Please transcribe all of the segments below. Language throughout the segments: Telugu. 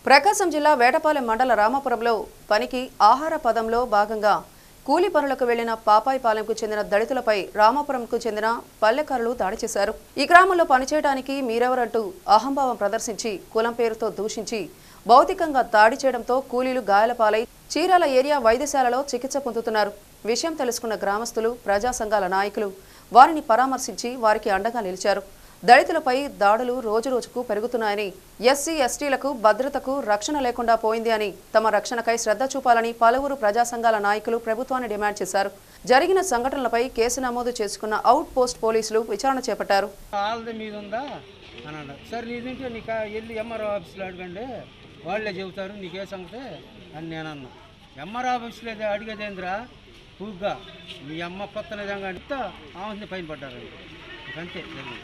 ప్రకాశం జిల్లా వేటపాలెం మండల రామాపురంలో పనికి ఆహార పదంలో భాగంగా కూలి పనులకు వెళ్లిన పాపాయిపాలెంకు చెందిన దళితులపై రామాపురంకు చెందిన పల్లెకారులు దాడి చేశారు ఈ గ్రామంలో పనిచేయడానికి మీరెవరంటూ అహంభావం ప్రదర్శించి కులం పేరుతో దూషించి భౌతికంగా దాడి చేయడంతో కూలీలు గాయాల పాలై చీరాల ఏరియా వైద్యశాలలో చికిత్స పొందుతున్నారు విషయం తెలుసుకున్న గ్రామస్తులు ప్రజా సంఘాల నాయకులు వారిని పరామర్శించి వారికి అండగా నిలిచారు దళితులపై దాడులు రోజురోజుకు పెరుగుతున్నాయని ఎస్సీ ఎస్టీలకు భద్రతకు రక్షణ లేకుండా పోయింది అని తమ రక్షణకై శ్రద్ధ చూపాలని పలువురు ప్రజా సంఘాల నాయకులు ప్రభుత్వాన్ని డిమాండ్ చేశారు జరిగిన సంఘటనలపై కేసు నమోదు చేసుకున్న అవుట్ పోస్ట్ పోలీసులు విచారణ చేపట్టారు వాళ్ళది మీద ఉందా అని అన్నారు సరే నీదింటే నీకు ఆ వెళ్ళి ఎంఆర్ఓ ఆఫీస్లో అడగండి వాళ్ళే చెబుతారు నీకే సంగతి అని నేను అన్నా ఎంఆర్ఓ ఆఫీస్లో ఏదో అడిగేదేంద్రా పూగ్గా మీ అమ్మ కొత్త నిజంగా అంటే ఆమె పైన పడ్డారు అంతే జరిగింది.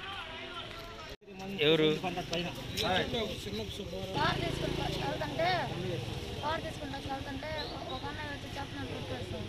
ఎవరు కార్ తీసుకుంటా వెళ్తుంటే కార్ తీసుకుంటా వెళ్తుంటే ఒక అన్నయ్య వచ్చి చెప్పిన గుర్తొస్తాను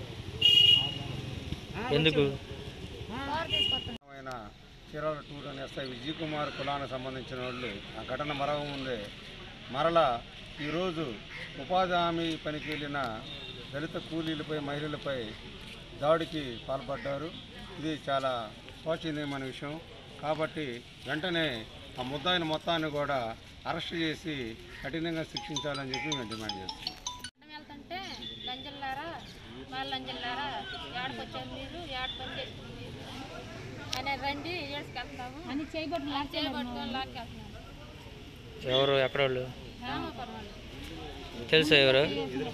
ఎందుకు కార్ తీసుకొస్తాను ఆయన చీరాల టూర్ అని ఎస్ఐ విజయ్ కుమార్ కులానికి సంబంధించిన వాళ్ళు ఆ ఘటన మరవ ముందే మరలా ఈరోజు ఉపాధి హామీ పనికి వెళ్ళిన దళిత కూలీలపై మహిళలపై దాడికి పాల్పడ్డారు ఇది చాలా శోచనీయమైన విషయం కాబట్టి వెంటనే ఆ ముద్దాయిన మొత్తాన్ని కూడా అరెస్ట్ చేసి కఠినంగా శిక్షించాలని చెప్పి మేము డిమాండ్ చేస్తున్నాం అడ్డం వెళ్తుంటే లంజల్లారా వాళ్ళ లంజల్లారా ఏడకి వచ్చారు మీరు ఏడ పని చేసుకుని మీరు అని రండి ఏడ్చుకెళ్తాము అని చేయబట్టుకుని లాక్ చేయబట్టుకొని లాక్కెళ్తున్నాము ఎవరు ఎక్కడ వాళ్ళు రామాపురం వాళ్ళు తెలుసా ఎవరు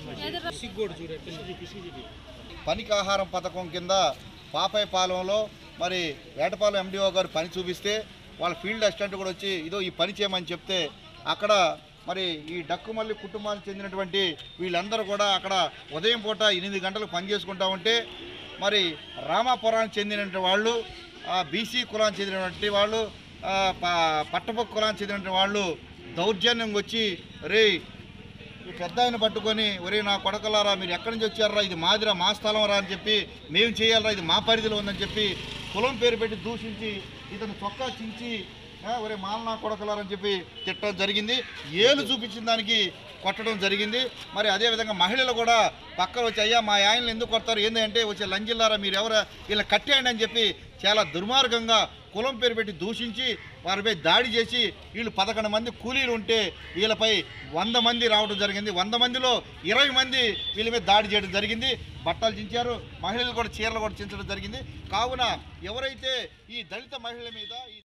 ఎదురు పనికి ఆహారం పథకం కింద పాపాయపాలెంలో మరి వేటపాలెం ఎండిఓ గారు పని చూపిస్తే వాళ్ళ ఫీల్డ్ అసిస్టెంట్ కూడా వచ్చి ఇదో ఈ పని చేయమని చెప్తే అక్కడ మరి ఈ డక్కుమల్లి కుటుంబానికి చెందినటువంటి వీళ్ళందరూ కూడా అక్కడ ఉదయం పూట ఎనిమిది గంటలకు పని చేసుకుంటా ఉంటే మరి రామాపురానికి చెందినటువంటి వాళ్ళు బీసీ కులానికి చెందినటువంటి వాళ్ళు ఆ, ప- పట్టపొక్క కులానికి చెందినటువంటి వాళ్ళు దౌర్జన్యం వచ్చి రే ఈ పెద్ద ఆయన పట్టుకొని ఒరే నా కొడకలారా మీరు ఎక్కడి నుంచి వచ్చారా ఇది మాదిరా మా స్థలం రా అని చెప్పి మేము చేయాలరా ఇది మా పరిధిలో ఉందని చెప్పి కులం పేరు పెట్టి దూషించి ఇతను చొక్కా చించి ఆ, ఒరే మాల నా కొడకలారా అని చెప్పి తిట్టడం జరిగింది ఏలు చూపించిన దానికి కొట్టడం జరిగింది మరి అదేవిధంగా మహిళలు కూడా పక్కన వచ్చి అయ్యా మా ఆయనలు ఎందుకు కొడతారు ఏంది అంటే వచ్చే లంజిల్లారా మీరు ఎవరు వీళ్ళ కట్టేయండి అని చెప్పి చాలా దుర్మార్గంగా కులం పేరు పెట్టి దూషించి వారిపై దాడి చేసి వీళ్ళు పదకొండు మంది కూలీలు ఉంటే వీళ్ళపై వంద మంది రావడం జరిగింది వంద మందిలో ఇరవై మంది వీళ్ళ మీద దాడి చేయడం జరిగింది బట్టలు చించారు మహిళలు కూడా చీరలు కూడా చించడం జరిగింది కావున ఎవరైతే ఈ దళిత మహిళల మీద ఈ